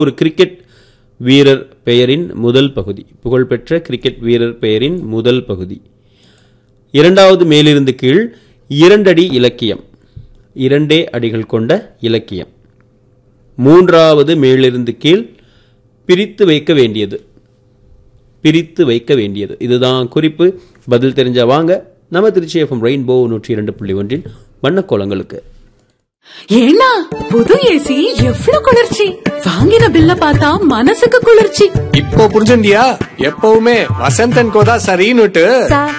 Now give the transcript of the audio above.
ஒரு கிரிக்கெட் வீரர் பெயரின் முதல் பகுதி புகழ்பெற்ற கிரிக்கெட் வீரர் பெயரின் முதல் பகுதி இரண்டாவது மேலிருந்து கீழ் இரண்டடி இலக்கியம் இரண்டே அடிகள் கொண்ட இலக்கியம் மூன்றாவது மேலிருந்து கீழ் பிரித்து வைக்க வேண்டியது பிரித்து வைக்க வேண்டியது இதுதான் குறிப்பு பதில் தெரிஞ்ச வாங்க நம்ம திருச்சி எஃப்எம் ரெயின்போ நூற்றி இரண்டு புள்ளி ஒன்றின் வண்ணக்கோலங்களுக்கு ஏன்னா புது ஏசி எவ்ளோ குளிர்ச்சி வாங்கின பில்ல பார்த்தா மனசுக்கு குளிர்ச்சி இப்போ புரிஞ்சுண்டியா எப்பவுமே வசந்தன் கோதா சரின்னுட்டு